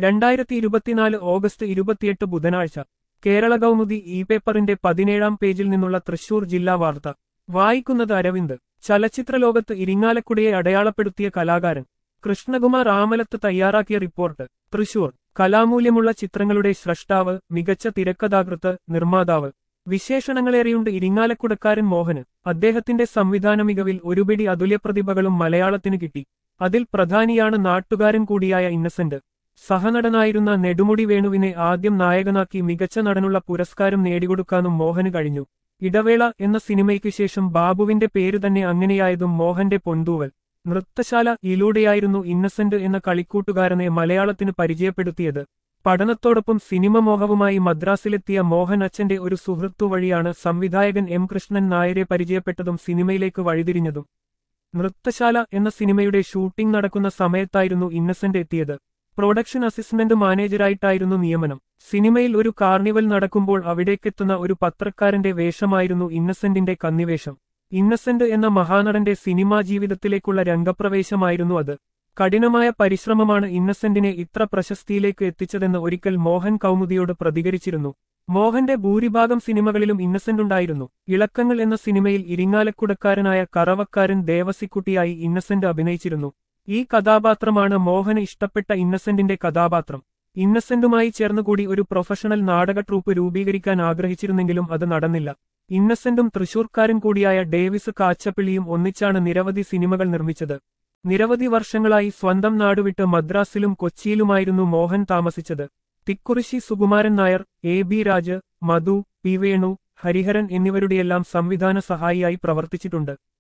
രണ്ടായിരത്തി ഇരുപത്തിനാല് ഓഗസ്റ്റ് ഇരുപത്തിയെട്ട് ബുധനാഴ്ച കേരള കൗമുദി ഇ പേപ്പറിന്റെ പതിനേഴാം പേജിൽ നിന്നുള്ള തൃശൂർ ജില്ലാ വാർത്ത വായിക്കുന്നത് അരവിന്ദ് ചലച്ചിത്രലോകത്ത് ഇരിങ്ങാലക്കുടയെ അടയാളപ്പെടുത്തിയ കലാകാരൻ കൃഷ്ണകുമാർ ആമലത്ത് തയ്യാറാക്കിയ റിപ്പോർട്ട് തൃശൂർ കലാമൂല്യമുള്ള ചിത്രങ്ങളുടെ സ്രഷ്ടാവ് മികച്ച തിരക്കഥാകൃത്ത് നിർമ്മാതാവ് വിശേഷണങ്ങളേറെയുണ്ട് ഇരിങ്ങാലക്കുടക്കാരൻ മോഹന് അദ്ദേഹത്തിന്റെ സംവിധാന മികവിൽ ഒരുപിടി അതുല്യപ്രതിഭകളും മലയാളത്തിന് കിട്ടി അതിൽ പ്രധാനിയാണ് നാട്ടുകാരൻ കൂടിയായ ഇന്നസെന്റ് സഹനടനായിരുന്ന നെടുമുടി വേണുവിനെ ആദ്യം നായകനാക്കി മികച്ച നടനുള്ള പുരസ്കാരം നേടിക്കൊടുക്കാനും മോഹന് കഴിഞ്ഞു ഇടവേള എന്ന സിനിമയ്ക്ക് ശേഷം ബാബുവിന്റെ പേര് തന്നെ അങ്ങനെയായതും മോഹന്റെ പൊന്തൂവൽ നൃത്തശാല യിലൂടെയായിരുന്നു ഇന്നസെന്റ് എന്ന കളിക്കൂട്ടുകാരനെ മലയാളത്തിന് പരിചയപ്പെടുത്തിയത് പഠനത്തോടൊപ്പം സിനിമ മോഹവുമായി മദ്രാസിലെത്തിയ മോഹൻ അച്ഛന്റെ ഒരു സുഹൃത്തു വഴിയാണ് സംവിധായകൻ എം കൃഷ്ണൻ നായരെ പരിചയപ്പെട്ടതും സിനിമയിലേക്ക് വഴിതിരിഞ്ഞതും നൃത്തശാല എന്ന സിനിമയുടെ ഷൂട്ടിംഗ് നടക്കുന്ന സമയത്തായിരുന്നു ഇന്നസെന്റ് എത്തിയത് പ്രൊഡക്ഷൻ അസിസ്റ്റന്റ് മാനേജരായിട്ടായിരുന്നു നിയമനം സിനിമയിൽ ഒരു കാർണിവൽ നടക്കുമ്പോൾ അവിടേക്കെത്തുന്ന ഒരു പത്രക്കാരന്റെ വേഷമായിരുന്നു ഇന്നസെന്റിന്റെ കന്നിവേഷം ഇന്നസെന്റ് എന്ന മഹാനടന്റെ സിനിമാ ജീവിതത്തിലേക്കുള്ള രംഗപ്രവേശമായിരുന്നു അത് കഠിനമായ പരിശ്രമമാണ് ഇന്നസെന്റിനെ ഇത്ര പ്രശസ്തിയിലേക്ക് എത്തിച്ചതെന്ന് ഒരിക്കൽ മോഹൻ കൗമുദിയോട് പ്രതികരിച്ചിരുന്നു മോഹന്റെ ഭൂരിഭാഗം സിനിമകളിലും ഇന്നസെന്റ് ഉണ്ടായിരുന്നു ഇളക്കങ്ങൾ എന്ന സിനിമയിൽ ഇരിങ്ങാലക്കുടക്കാരനായ കറവക്കാരൻ ദേവസിക്കുട്ടിയായി ഇന്നസെന്റ് അഭിനയിച്ചിരുന്നു ഈ കഥാപാത്രമാണ് മോഹന് ഇഷ്ടപ്പെട്ട ഇന്നസെന്റിന്റെ കഥാപാത്രം ഇന്നസെന്റുമായി ചേർന്നുകൂടി ഒരു പ്രൊഫഷണൽ നാടക ട്രൂപ്പ് രൂപീകരിക്കാൻ ആഗ്രഹിച്ചിരുന്നെങ്കിലും അത് നടന്നില്ല ഇന്നസെന്റും തൃശൂർക്കാരൻ കൂടിയായ ഡേവിസ് കാച്ചപ്പിള്ളിയും ഒന്നിച്ചാണ് നിരവധി സിനിമകൾ നിർമ്മിച്ചത് നിരവധി വർഷങ്ങളായി സ്വന്തം നാടുവിട്ട് മദ്രാസിലും കൊച്ചിയിലുമായിരുന്നു മോഹൻ താമസിച്ചത് Thikkurissi Sukumaran Nair A B Raj Madhu P Venu Hariharan എന്നിവരുടെയെല്ലാം സംവിധാന സഹായിയായി പ്രവർത്തിച്ചിട്ടുണ്ട്